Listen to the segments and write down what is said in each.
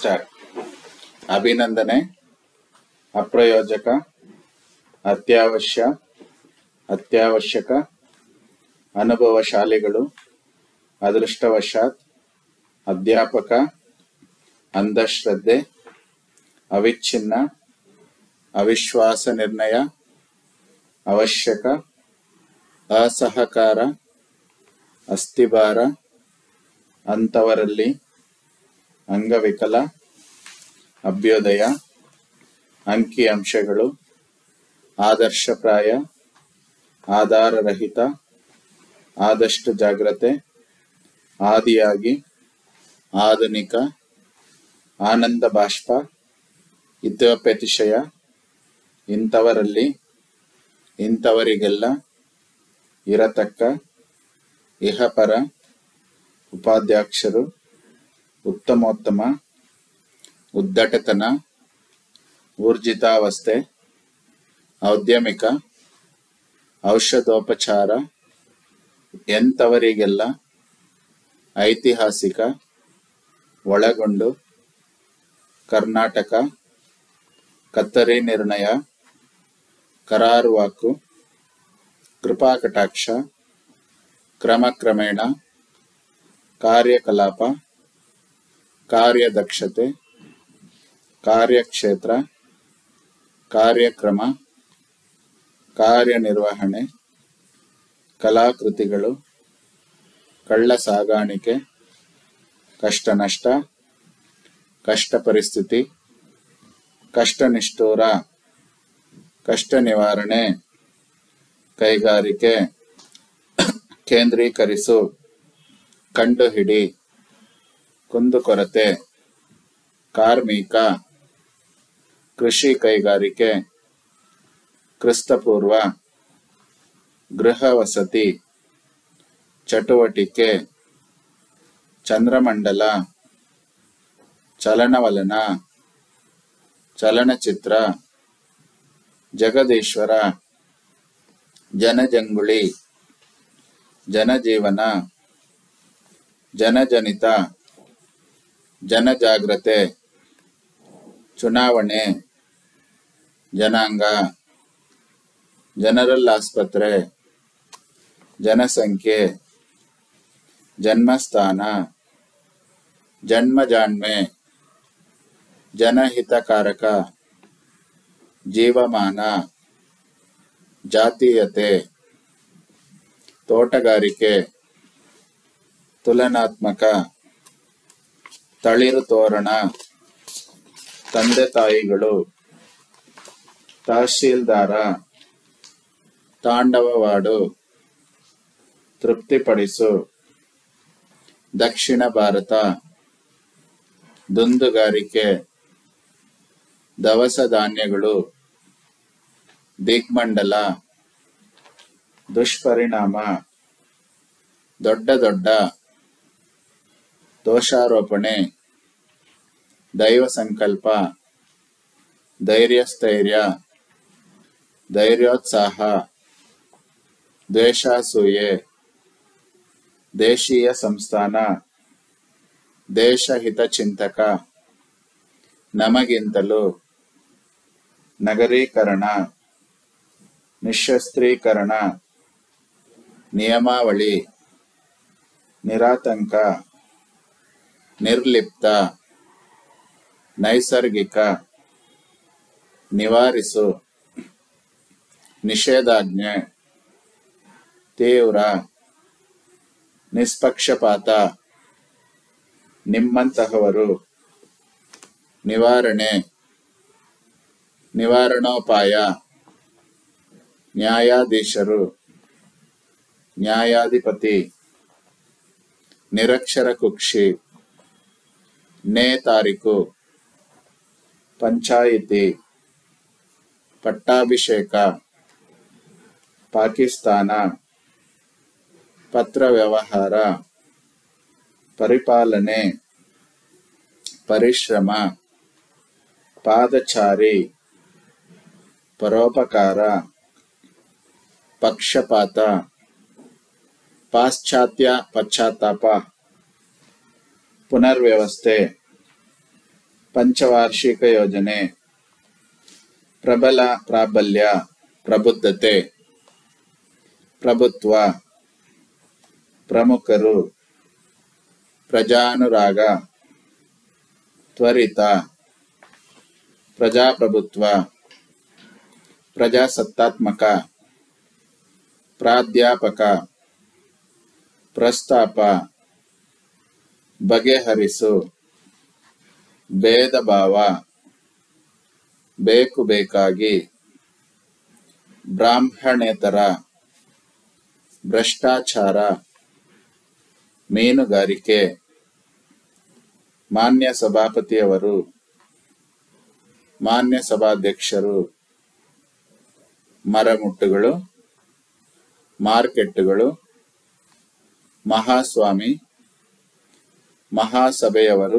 start ಅಭಿನಂದನೆ ಅಪ್ರಯೋಜಕ ಅತ್ಯವಶ್ಯ ಅತ್ಯವಶ್ಯಕ ಅನುಭವಶಾಲಿಗಳು ಅದೃಷ್ಟವಶಾತ್ ಅಧ್ಯಾಪಕ ಅಂಧಶ್ರದ್ಧೆ ಅವಿಚ್ಛಿನ್ನ ಅವಿಶ್ವಾಸ ನಿರ್ಣಯ ಅವಶ್ಯಕ ಅಸಹಕಾರ ಅಸ್ಥಿಭಾರ ಅಂಥವರಲ್ಲಿ ಅಂಗವಿಕಲ ಅಭ್ಯುದಯ ಅಂಕಿ ಅಂಶಗಳು ಆದರ್ಶಪ್ರಾಯ ಆಧಾರರಹಿತ ಆದಷ್ಟು ಜಾಗ್ರತೆ ಆದಿಯಾಗಿ ಆಧುನಿಕ ಆನಂದ ಬಾಷ್ಪ ಇತ್ಯೋಪತಿಶಯ ಇಂಥವರಲ್ಲಿ ಇಂಥವರಿಗೆಲ್ಲ ಇರತಕ್ಕ ಇಹಪರ ಉಪಾಧ್ಯಕ್ಷರು ಉತ್ತಮೋತ್ತಮ ಉದ್ದಟತನ ಊರ್ಜಿತಾವಸ್ಥೆ ಔದ್ಯಮಿಕ ಔಷಧೋಪಚಾರ ಎಂಥವರಿಗೆಲ್ಲ ಐತಿಹಾಸಿಕ ಒಳಗೊಂಡು ಕರ್ನಾಟಕ ಕತ್ತರಿ ನಿರ್ಣಯ ಕರಾರುವಾಕು ಕೃಪಾಕಟಾಕ್ಷ ಕ್ರಮಕ್ರಮೇಣ ಕಾರ್ಯಕಲಾಪ ಕಾರ್ಯದಕ್ಷತೆ ಕಾರ್ಯಕ್ಷೇತ್ರ ಕಾರ್ಯಕ್ರಮ ಕಾರ್ಯನಿರ್ವಹಣೆ ಕಲಾಕೃತಿಗಳು ಕಳ್ಳ ಸಾಗಾಣಿಕೆ ಕಷ್ಟ ನಷ್ಟ ಕಷ್ಟ ಪರಿಸ್ಥಿತಿ ಕಷ್ಟ ನಿಷ್ಠೂರ ಕಷ್ಟ ನಿವಾರಣೆ ಕೈಗಾರಿಕೆ ಕೇಂದ್ರೀಕರಿಸು ಕಂಡುಹಿಡಿ ಕುಂದುಕೊರತೆ ಕಾರ್ಮಿಕ ಕೃಷಿ ಕೈಗಾರಿಕೆ ಕ್ರಿಸ್ತಪೂರ್ವ ಗೃಹ ವಸತಿ ಚಟುವಟಿಕೆ ಚಂದ್ರಮಂಡಲ ಚಲನವಲನ ಚಲನಚಿತ್ರ ಜಗದೀಶ್ವರ ಜನಜಂಗುಳಿ ಜನಜೀವನ ಜನಜನಿತ ಜನಜಾಗ್ರತೆ ಚುನಾವಣೆ ಜನಾಂಗ ಜನರಲ್ ಆಸ್ಪತ್ರೆ ಜನಸಂಖ್ಯೆ ಜನ್ಮಸ್ಥಾನ ಜನ್ಮಜಾಣ್ಮೆ ಜನಹಿತಕಾರಕ ಜೀವಮಾನ ಜಾತೀಯತೆ ತೋಟಗಾರಿಕೆ ತುಲನಾತ್ಮಕ ತಳಿರು ತೋರಣ ತಂದೆ ತಾಯಿಗಳು ತಹಶೀಲ್ದಾರ ತಾಂಡವವಾಡು ತೃಪ್ತಿಪಡಿಸು ದಕ್ಷಿಣ ಭಾರತ ದುಂದುಗಾರಿಕೆ ದವಸ ಧಾನ್ಯಗಳು ದಿಗ್ಮಂಡಲ ದುಷ್ಪರಿಣಾಮ ದೊಡ್ಡ ದೊಡ್ಡ ದೋಷಾರೋಪಣೆ ದೈವ ಸಂಕಲ್ಪ ಧೈರ್ಯಸ್ಥೈರ್ಯ ಧೈರ್ಯೋತ್ಸಾಹ ದ್ವೇಷಾಸೂಯೆ ದೇಶೀಯ ಸಂಸ್ಥಾನ ದೇಶಹಿತ ಚಿಂತಕ ನಮಗಿಂತಲೂ ನಗರೀಕರಣ ನಿಶಸ್ತ್ರೀಕರಣ ನಿಯಮಾವಳಿ ನಿರಾತಂಕ ನಿರ್ಲಿಪ್ತ ನೈಸರ್ಗಿಕ ನಿವಾರಿಸು ನಿಷೇಧಾಜ್ಞೆ ತೀವ್ರ ನಿಷ್ಪಕ್ಷಪಾತ ನಿಮ್ಮಂತಹವರು ನಿವಾರಣೆ ನಿವಾರಣೋಪಾಯ ನ್ಯಾಯಾಧೀಶರು ನ್ಯಾಯಾಧಿಪತಿ ನಿರಕ್ಷರ ಕುಕ್ಷಿ ನೇ ತಾರೀಕು ಪಂಚಾಯಿತಿ ಪಟ್ಟಾಭಿಷೇಕ ಪಾಕಿಸ್ತಾನ ಪತ್ರ ವ್ಯವಹಾರ ಪರಿಪಾಲನೆ ಪರಿಶ್ರಮ ಪಾದಚಾರಿ ಪರೋಪಕಾರ ಪಕ್ಷಪಾತ ಪಾಶ್ಚಾತ್ಯ ಪಶ್ಚಾತ್ತಾಪ ಪುನರ್ವ್ಯವಸ್ಥೆ ಪಂಚವಾರ್ಷಿಕ ಯೋಜನೆ ಪ್ರಬಲ ಪ್ರಾಬಲ್ಯ ಪ್ರಬುದ್ಧತೆ ಪ್ರಭುತ್ವ ಪ್ರಮುಖರು ಪ್ರಜಾನುರಾಗ ತ್ವರಿತ ಪ್ರಜಾಪ್ರಭುತ್ವ ಪ್ರಜಾಸತ್ತಾತ್ಮಕ ಪ್ರಾಧ್ಯಾಪಕ ಪ್ರಸ್ತಾಪ ಬಗೆಹರಿಸು ಭೇದ ಭಾವ ಬೇಕು ಬೇಕಾಗಿ ಬ್ರಾಹ್ಮಣೇತರ ಭ್ರಷ್ಟಾಚಾರ ಮೀನುಗಾರಿಕೆ ಮಾನ್ಯ ಸಭಾಪತಿಯವರು ಮಾನ್ಯ ಸಭಾಧ್ಯಕ್ಷರು ಮರಮುಟ್ಟುಗಳು ಮಾರ್ಕೆಟ್ಟುಗಳು ಮಹಾಸ್ವಾಮಿ ಮಹಾಸಭೆಯವರು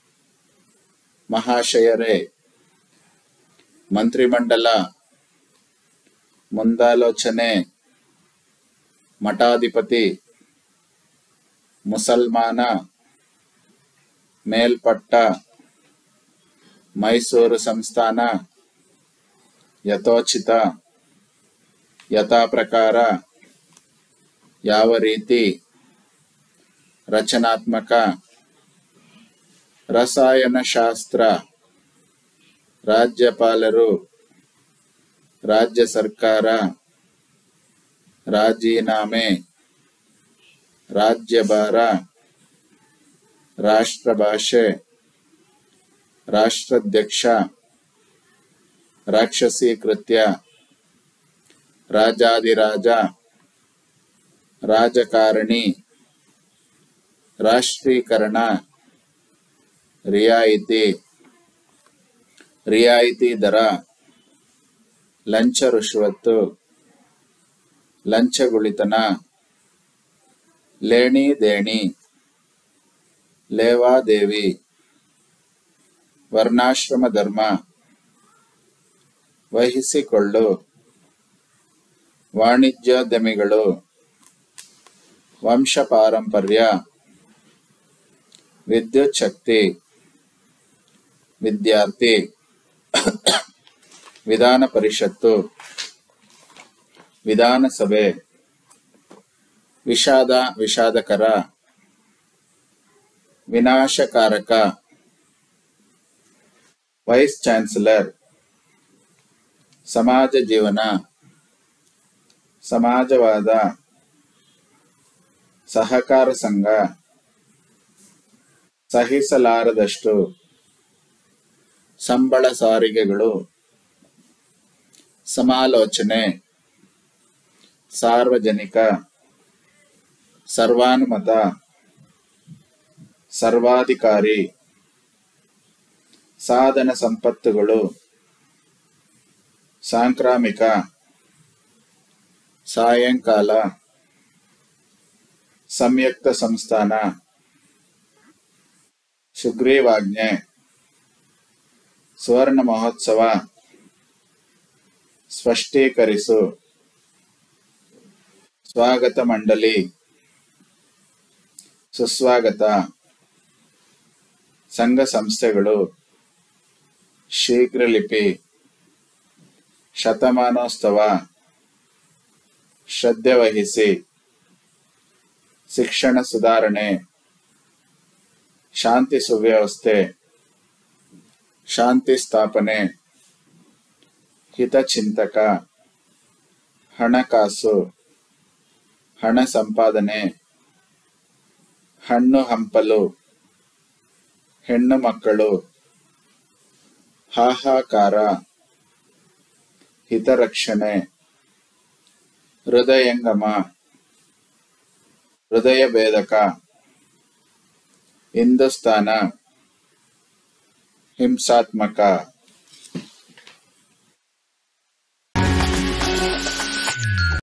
ಮಹಾಶಯರೇ ಮಂತ್ರಿಮಂಡಲ ಮುಂದಾಲೋಚನೆ ಮಠಾಧಿಪತಿ ಮುಸಲ್ಮಾನ ಮೇಲ್ಪಟ್ಟ ಮೈಸೂರು ಸಂಸ್ಥಾನ ಯಥೋಚಿತ ಯಥಾ ಪ್ರಕಾರ ಯಾವ ರೀತಿ ರಚನಾತ್ಮಕ ರಸಾಯನಶಾಸ್ತ್ರ ರಾಜ್ಯಪಾಲರು ರಾಜ್ಯ ಸರ್ಕಾರ ರಾಜೀನಾಮೆ ರಾಜ್ಯಭಾರ ರಾಷ್ಟ್ರಭಾಷೆ ರಾಷ್ಟ್ರಾಧ್ಯಕ್ಷ ರಾಕ್ಷಸಿ ಕೃತ್ಯ ರಾಜಾದಿರಾಜ ರಾಜಕಾರಣಿ ರಾಷ್ಟ್ರೀಕರಣ ರಿಯಾಯಿತಿ ರಿಯಾಯಿತಿ ದರ ಲಂಚ ರುಶ್ವತ್ತು ಲಂಚಗುಳಿತನ ಲೇಣಿ ದೇಣಿ ಲೇವಾದೇವಿ ವರ್ಣಾಶ್ರಮ ಧರ್ಮ ವಹಿಸಿಕೊಳ್ಳು ವಾಣಿಜ್ಯೋದ್ಯಮಿಗಳು ವಂಶ ಪಾರಂಪರ್ಯ ವಿದ್ಯುತ್ ಶಕ್ತಿ ವಿದ್ಯಾರ್ಥಿ ವಿಧಾನ ಪರಿಷತ್ತು ವಿಧಾನಸಭೆ ವಿಷಾದ ವಿಷಾದಕರ ವಿನಾಶಕಾರಕ ವೈಸ್ ಚಾನ್ಸಲರ್ ಸಮಾಜ ಜೀವನ ಸಮಾಜವಾದ ಸಹಕಾರ ಸಂಘ ಸಹಿಸಲಾರದಷ್ಟು ಸಂಬಳ ಸಾರಿಗೆಗಳು ಸಮಾಲೋಚನೆ ಸಾರ್ವಜನಿಕ ಸರ್ವಾನುಮತ ಸರ್ವಾಧಿಕಾರಿ ಸಾಧನ ಸಂಪತ್ತುಗಳು ಸಾಂಕ್ರಾಮಿಕ ಸಾಯಂಕಾಲ ಸಂಯುಕ್ತ ಸಂಸ್ಥಾನ ಸುಗ್ರೀವಾಜ್ಞೆ ಸುವರ್ಣ ಮಹೋತ್ಸವ ಸ್ಪಷ್ಟೀಕರಿಸು ಸ್ವಾಗತ ಮಂಡಳಿ ಸುಸ್ವಾಗತ ಸಂಘ ಸಂಸ್ಥೆಗಳು ಶೀಘ್ರಲಿಪಿ ಶತಮಾನೋತ್ಸವ ಶ್ರದ್ಧೆ ವಹಿಸಿ ಶಿಕ್ಷಣ ಸುಧಾರಣೆ ಶಾಂತಿ ಸುವ್ಯವಸ್ಥೆ ಶಾಂತಿ ಸ್ಥಾಪನೆ ಹಿತಚಿಂತಕ ಹಣಕಾಸು ಹಣ ಸಂಪಾದನೆ ಹಣ್ಣು ಹಂಪಲು ಹೆಣ್ಣು ಮಕ್ಕಳು ಹಾಹಾಕಾರ ಹಿತರಕ್ಷಣೆ ಹೃದಯಂಗಮ ಹೃದಯ ಭೇದಕ ಹಿಂದೂಸ್ತಾನ ಹಿಂಸಾತ್ಮಕ